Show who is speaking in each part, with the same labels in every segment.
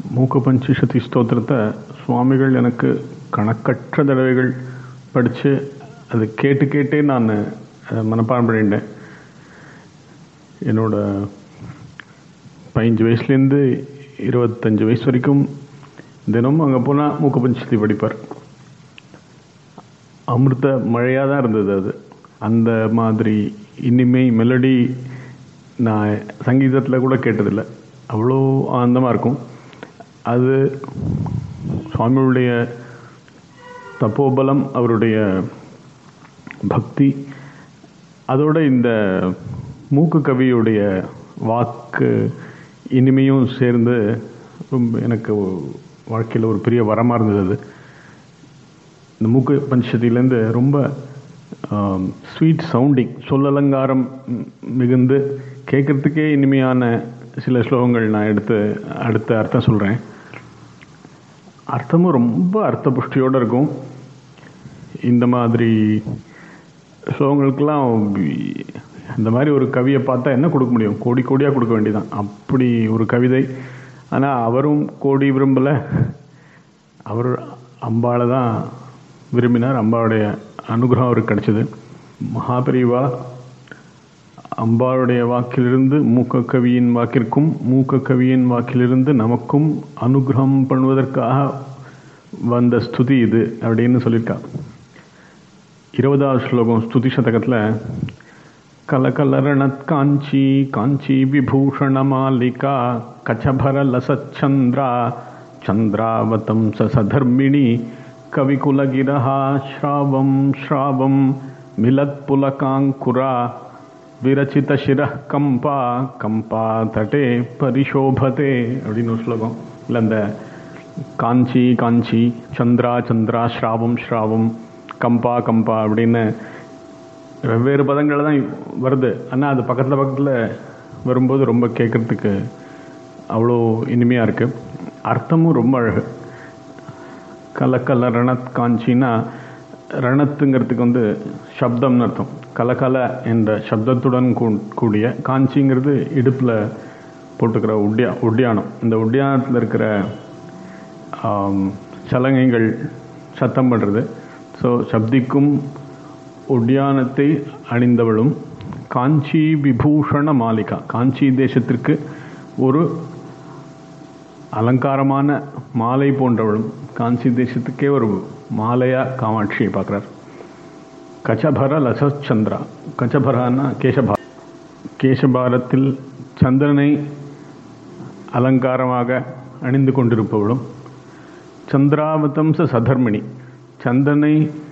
Speaker 1: மூக்க பஞ்சசதி ஸ்தோத்திரத்தை சுவாமிகள் எனக்கு கணக்கற்ற தடவைகள் படித்து அது கேட்டு கேட்டே நான் மனப்பாடம் பண்ணிட்டேன் என்னோட பதினஞ்சு வயசுலேருந்து இருபத்தஞ்சி வயசு வரைக்கும் தினமும் அங்கே போனால் மூக்க பஞ்சசதி படிப்பார் அமிர்த மழையாக தான் இருந்தது அது அந்த மாதிரி இனிமை மெலடி நான் சங்கீதத்தில் கூட கேட்டதில்லை அவ்வளோ ஆனந்தமாக இருக்கும் அது சுவாமியுடைய தப்போபலம் அவருடைய பக்தி அதோட இந்த மூக்கு கவியுடைய வாக்கு இனிமையும் சேர்ந்து ரொம்ப எனக்கு வாழ்க்கையில் ஒரு பெரிய வரமாக இருந்தது அது இந்த மூக்கு பஞ்சதியிலேருந்து ரொம்ப ஸ்வீட் சவுண்டிங் சொல்லலங்காரம் மிகுந்து கேட்குறதுக்கே இனிமையான சில ஸ்லோகங்கள் நான் எடுத்து அடுத்த அர்த்தம் சொல்கிறேன் அர்த்தமும் ரொம்ப அர்த்த புஷ்டியோடு இருக்கும் இந்த மாதிரி ஸ்லோகங்களுக்கெல்லாம் இந்த மாதிரி ஒரு கவியை பார்த்தா என்ன கொடுக்க முடியும் கோடி கோடியாக கொடுக்க வேண்டியதான் அப்படி ஒரு கவிதை ஆனால் அவரும் கோடி விரும்பலை அவர் அம்பாளை தான் விரும்பினார் அம்பாவுடைய அனுகிரகம் அவருக்கு கிடைச்சது மகாபரிவா அம்பாளுடைய வாக்கிலிருந்து மூக்க கவியின் வாக்கிற்கும் மூக்க கவியின் வாக்கிலிருந்து நமக்கும் அனுகிரகம் பண்ணுவதற்காக வந்த ஸ்துதி இது அப்படின்னு சொல்லியிருக்கா இருபதாவது ஸ்லோகம் ஸ்துதி சதகத்தில் கலகலரணத் காஞ்சி காஞ்சி விபூஷண மாலிகா கச்சபர லசச்சந்திரா சந்திராவதம் சசதர்மிணி கவிகுலகிரஹா ஸ்ராவம் ஸ்ராவம் மிலத்புலகாங்குரா விரச்சித சிர கம்பா கம்பா தட்டே பரிசோபதே அப்படின்னு ஒரு ஸ்லோகம் இல்லை அந்த காஞ்சி காஞ்சி சந்திரா சந்திரா ஸ்ராவம் ஸ்ராவம் கம்பா கம்பா அப்படின்னு வெவ்வேறு பதங்கள் தான் வருது ஆனால் அது பக்கத்தில் பக்கத்தில் வரும்போது ரொம்ப கேட்குறதுக்கு அவ்வளோ இனிமையாக இருக்குது அர்த்தமும் ரொம்ப அழகு கலக்கல ரணத் காஞ்சின்னா ரணத்துங்கிறதுக்கு வந்து சப்தம்னு அர்த்தம் கலகல என்ற சப்தத்துடன் கூடிய காஞ்சிங்கிறது இடுப்பில் போட்டுக்கிற உட்டியா உட்டியானம் இந்த உட்டியானத்தில் இருக்கிற சலங்கைகள் சத்தம் பண்ணுறது ஸோ சப்திக்கும் உட்டியானத்தை அணிந்தவளும் காஞ்சி விபூஷண மாலிகா காஞ்சி தேசத்திற்கு ஒரு அலங்காரமான மாலை போன்றவளும் காஞ்சி தேசத்துக்கே ஒரு மாலையா காமாட்சியை பார்க்குறார் கச்சபர லசச்சந்திரா கச்சபரான்னா கேசபா கேசபாரத்தில் சந்திரனை அலங்காரமாக அணிந்து கொண்டிருப்பவளும் சந்திராவதம்ச சதர்மிணி சந்திரனை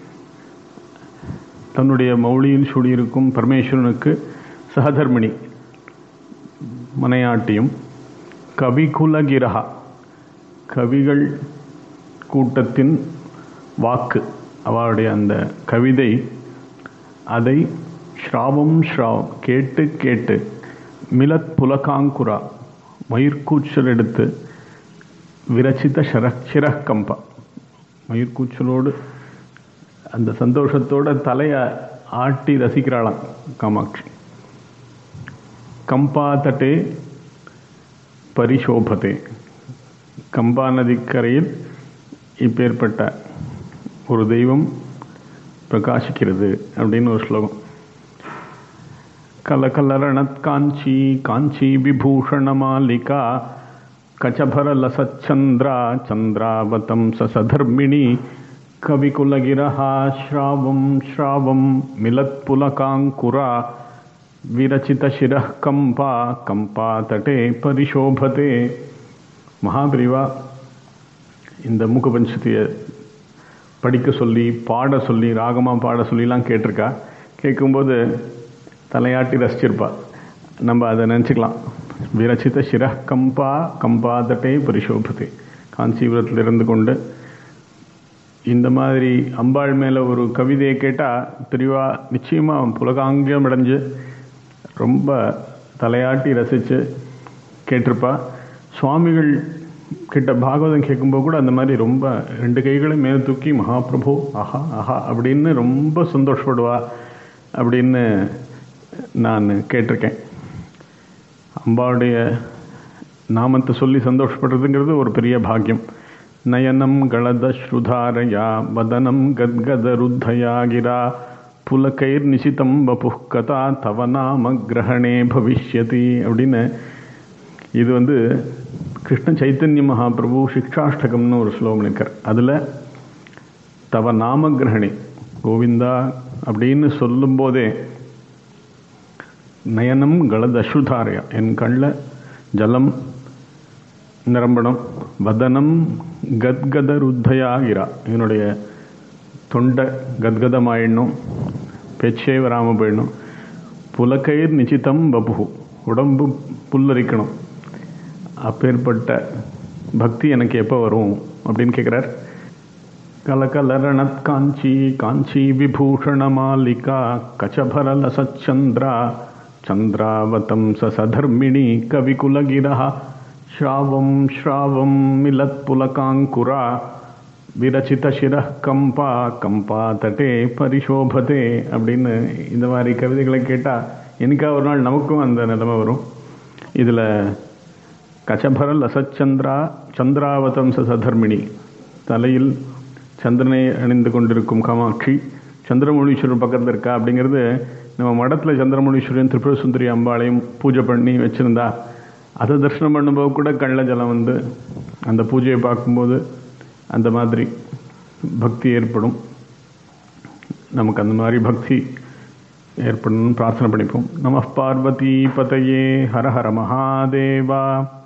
Speaker 1: தன்னுடைய மௌலியில் சூடியிருக்கும் பரமேஸ்வரனுக்கு சகதர்மிணி மனையாட்டியும் கவிகுலகிரகா கவிகள் கூட்டத்தின் வாக்கு அவளுடைய அந்த கவிதை அதை ஸ்ராவம் ஸ்ராவம் கேட்டு கேட்டு மிலத் புலகாங்குரா மயிர்கூச்சல் எடுத்து விரச்சித ஷர சிரக்கம்பா மயிர்கூச்சலோடு அந்த சந்தோஷத்தோட தலையை ஆட்டி ரசிக்கிறாளாம் காமாட்சி கம்பா தட்டே பரிசோபதே கம்பா நதிக்கரையில் இப்பேற்பட்ட ஒரு தெய்வம் பிரகாசிக்கிறது அப்படின்னு ஒரு ஸ்லோகம் கலகலரணத் காஞ்சி காஞ்சி விபூஷண மாலிகா கச்சபர லசச்சந்திரா சந்திராவதம் சசதர்மிணி கவிகுலகிரஹா ஸ்ராவம் ஸ்ராவம் மிலத்புலகாங்குரா விரச்சித சிர கம்பா கம்பா தட்டே பரிசோபதே மகாபிரிவா இந்த மூக்கபஞ்சத்தியை படிக்க சொல்லி பாட சொல்லி ராகமாக பாட சொல்லிலாம் கேட்டிருக்கா கேட்கும்போது தலையாட்டி ரசிச்சிருப்பா நம்ம அதை நினச்சிக்கலாம் விரச்சித சிர கம்பா கம்பா தட்டே பரிசோபதே காஞ்சிபுரத்தில் இருந்து கொண்டு இந்த மாதிரி அம்பாள் மேலே ஒரு கவிதையை கேட்டால் பெரியவா நிச்சயமாக புலகாங்கியம் அடைஞ்சு ரொம்ப தலையாட்டி ரசித்து கேட்டிருப்பா சுவாமிகள் கிட்ட பாகவதம் கேட்கும்போது கூட அந்த மாதிரி ரொம்ப ரெண்டு கைகளையும் மேலே தூக்கி மகாபிரபு ஆஹா ஆஹா அப்படின்னு ரொம்ப சந்தோஷப்படுவா அப்படின்னு நான் கேட்டிருக்கேன் அம்பாவுடைய நாமத்தை சொல்லி சந்தோஷப்படுறதுங்கிறது ஒரு பெரிய பாக்கியம் நயனம் கலதஸ்ருதாரயா வதனம் கத்கதருத்தயா கிரா புலக்கைர் நிசிதம் வபுः கதா தவ நாம கிரகணே பவிஷ்யதி அப்படின்னு இது வந்து கிருஷ்ண சைத்தன்ய மகாபிரபு சிக்ஷாஷ்டகம்னு ஒரு ஸ்லோகம் இருக்கார் அதில் தவ நாம கிரகணி கோவிந்தா அப்படின்னு சொல்லும்போதே நயனம் கலதசுதாரையா என் கண்ணில் ஜலம் நிரம்பணும் வதனம் கத்கத ருத்தயாகிறா என்னுடைய தொண்டை கத்கதமாயிடணும் பேச்சே வராமல் போயிடணும் புலக்கயிர் நிச்சிதம் பபு உடம்பு புல்லரிக்கணும் அப்பேற்பட்ட பக்தி எனக்கு எப்போ வரும் அப்படின்னு கேட்குறார் கலகலரணத் காஞ்சி காஞ்சி விபூஷண மாலிகா கச்சபரல சச்சந்திரா சந்திராவதம் சதர்மிணி கவிகுலகிரா ஸ்ராவம் ஸ்ராவம் மிலத் புலகாங்குரா விரச்சித சிர கம்பா கம்பா தட்டே பரிசோபதே அப்படின்னு இந்த மாதிரி கவிதைகளை கேட்டால் எனக்கா ஒரு நாள் நமக்கும் அந்த நிலைமை வரும் இதில் கச்சபரல் அசச்சந்திரா சந்திராவதம் சதர்மிணி தலையில் சந்திரனை அணிந்து கொண்டிருக்கும் காமாட்சி சந்திரமௌலீஸ்வரர் பக்கத்தில் இருக்கா அப்படிங்கிறது நம்ம மடத்தில் சந்திரமௌலீஸ்வரன் திரிபுர சுந்தரி அம்பாளையும் பூஜை பண்ணி வச்சுருந்தா அதை தரிசனம் பண்ணும்போது கூட கள்ள ஜலம் வந்து அந்த பூஜையை பார்க்கும்போது அந்த மாதிரி பக்தி ஏற்படும் நமக்கு அந்த மாதிரி பக்தி ஏற்படணும்னு பிரார்த்தனை பண்ணிப்போம் நம பார்வதி பதையே ஹர ஹர மகாதேவா